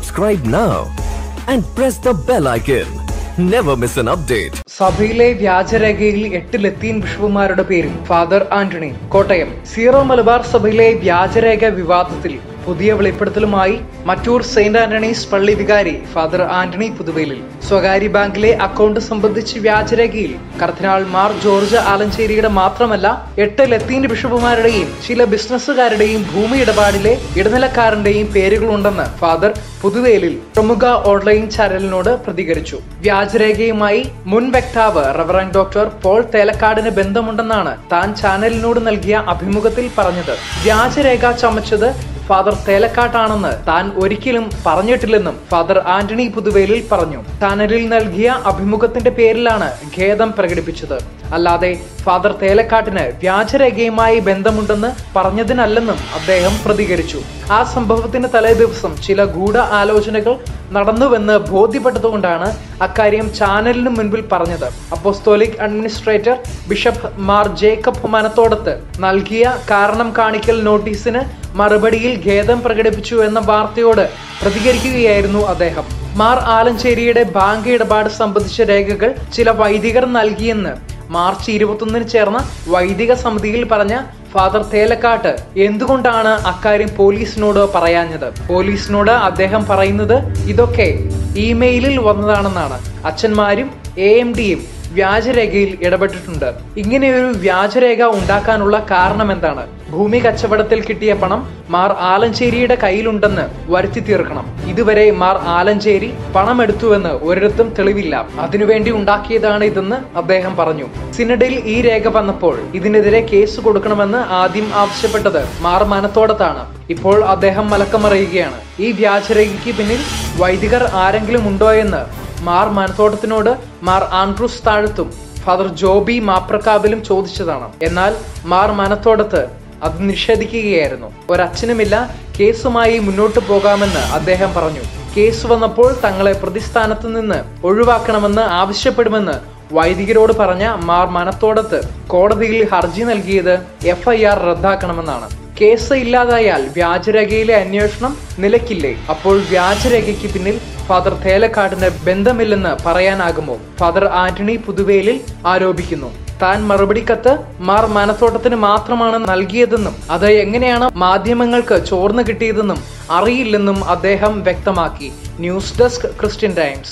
Subscribe now and press the bell icon. Never miss an update. സഭയിലെ വ്യാജരേഖയിൽ എട്ട് Latin ബിഷപ്പുമാരുടെ പേരിൽ ഫാദർ ആന്റണി കോട്ടയം സീറോ മലബാർ സഭയിലെ വ്യാജരേഖ വിവാദത്തിൽ പുതിയ വെളിപ്പെടുത്തലുമായി മറ്റൂർ സെയിന്റ് ആന്റണീസ് പള്ളി വികാരി ഫാദർ ആന്റണി പുതുവേലിൽ സ്വകാര്യ ബാങ്കിലെ അക്കൗണ്ട് സംബന്ധിച്ച് വ്യാജരേഖയിൽ കർദിനാൾ മാർ ജോർജ് ആലഞ്ചേരിയുടെ മാത്രമല്ല എട്ട് ലത്തീൻ ബിഷപ്പുമാരുടെയും ചില ബിസിനസ്സുകാരുടെയും ഭൂമി ഇടപാടിലെ ഇടനിലക്കാരന്റെയും പേരുകളുണ്ടെന്ന് ഫാദർ പുതുവേലിൽ പ്രമുഖ ഓൺലൈൻ ചാനലിനോട് പ്രതികരിച്ചു വ്യാജരേഖയുമായി മുൻ വക്താവ് റവറൻ ഡോക്ടർ പോൾ തേലക്കാടിന് ബന്ധമുണ്ടെന്നാണ് താൻ ചാനലിനോട് നൽകിയ അഭിമുഖത്തിൽ പറഞ്ഞത് വ്യാജരേഖ ചമച്ചത് ഫാദർ തേലക്കാട്ടാണെന്ന് താൻ ഒരിക്കലും പറഞ്ഞിട്ടില്ലെന്നും ഫാദർ ആന്റണി പുതുവേലിൽ പറഞ്ഞു ചാനലിൽ നൽകിയ അഭിമുഖത്തിന്റെ പേരിലാണ് ഖേദം പ്രകടിപ്പിച്ചത് അല്ലാതെ ഫാദർ തേലക്കാട്ടിന് വ്യാജരേഖയുമായി ബന്ധമുണ്ടെന്ന് പറഞ്ഞതിനല്ലെന്നും അദ്ദേഹം പ്രതികരിച്ചു ആ സംഭവത്തിന് തലേ ദിവസം ചില ഗൂഢ ആലോചനകൾ നടന്നുവെന്ന് ബോധ്യപ്പെട്ടതുകൊണ്ടാണ് അക്കാര്യം ചാനലിന് മുൻപിൽ പറഞ്ഞത് apostolic administrator bishop Mar Jacob Manathodath നൽകിയ കാരണം കാണിക്കൽ നോട്ടീസിന് മറുപടിയിൽ ഖേദം പ്രകടിപ്പിച്ചു എന്ന വാർത്തയോട് പ്രതികരിക്കുകയായിരുന്നു അദ്ദേഹം മാർ ആലഞ്ചേരിയുടെ ബാങ്ക് ഇടപാട് സംബന്ധിച്ച രേഖകൾ ചില വൈദികർ നൽകിയെന്ന് മാർച്ച് ഇരുപത്തൊന്നിന് ചേർന്ന വൈദിക സമിതിയിൽ പറഞ്ഞ ഫാദർ തേലക്കാട്ട് എന്തുകൊണ്ടാണ് അക്കാര്യം പോലീസിനോട് പറയാഞ്ഞത് പോലീസിനോട് അദ്ദേഹം പറയുന്നത് ഇതൊക്കെ ഇമെയിലിൽ വന്നതാണെന്നാണ് അച്ഛന്മാരും എ എം ഡിയും വ്യാജരേഖയിൽ ഇടപെട്ടിട്ടുണ്ട് ഇങ്ങനെയൊരു വ്യാജരേഖ ഉണ്ടാക്കാനുള്ള കാരണം എന്താണ് ഭൂമി കച്ചവടത്തിൽ കിട്ടിയ പണം മാർ ആലഞ്ചേരിയുടെ കയ്യിലുണ്ടെന്ന് വരുത്തി തീർക്കണം ഇതുവരെ മാർ ആലഞ്ചേരി പണം എടുത്തുവെന്ന് ഒരിടത്തും തെളിവില്ല അതിനുവേണ്ടി ഉണ്ടാക്കിയതാണ് ഇതെന്ന് അദ്ദേഹം പറഞ്ഞു സിനഡിൽ ഈ രേഖ വന്നപ്പോൾ ഇതിനെതിരെ കേസ് കൊടുക്കണമെന്ന് ആദ്യം ആവശ്യപ്പെട്ടത് മാർ മനത്തോടത്താണ് ഇപ്പോൾ അദ്ദേഹം മലക്കമറിയുകയാണ് ഈ വ്യാജരേഖയ്ക്ക് പിന്നിൽ വൈദികർ ആരെങ്കിലും ഉണ്ടോ എന്ന് മാർ മനത്തോട്ടത്തിനോട് മാർ ആൻഡ്രൂസ് താഴത്തും ഫാദർ ജോബി മാപ്രക്കാബിലും ചോദിച്ചതാണ് എന്നാൽ മാർ മനത്തോടത്ത് അത് നിഷേധിക്കുകയായിരുന്നു ഒരച്ഛനുമില്ല കേസുമായി മുന്നോട്ട് പോകാമെന്ന് അദ്ദേഹം പറഞ്ഞു കേസ് വന്നപ്പോൾ തങ്ങളെ പ്രതിസ്ഥാനത്ത് നിന്ന് ഒഴിവാക്കണമെന്ന് ആവശ്യപ്പെടുമെന്ന് വൈദികരോട് പറഞ്ഞ മാർ മനത്തോടത്ത് കോടതിയിൽ ഹർജി നൽകിയത് എഫ്ഐആർ റദ്ദാക്കണമെന്നാണ് കേസ് ഇല്ലാതായാൽ വ്യാജരേഖയിലെ അന്വേഷണം നിലയ്ക്കില്ലേ അപ്പോൾ വ്യാജരേഖയ്ക്ക് പിന്നിൽ ഫാദർ തേലക്കാടിന് ബന്ധമില്ലെന്ന് പറയാനാകുമോ ഫാദർ ആന്റണി പുതുവേലിൽ ആരോപിക്കുന്നു താൻ മറുപടി കത്ത് മാർ മനത്തോട്ടത്തിന് മാത്രമാണ് നൽകിയതെന്നും അത് എങ്ങനെയാണ് മാധ്യമങ്ങൾക്ക് ചോർന്നു കിട്ടിയതെന്നും അറിയില്ലെന്നും അദ്ദേഹം വ്യക്തമാക്കി news desk Christian Times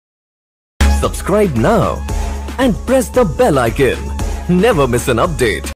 Subscribe now and press the bell icon. Never miss an update.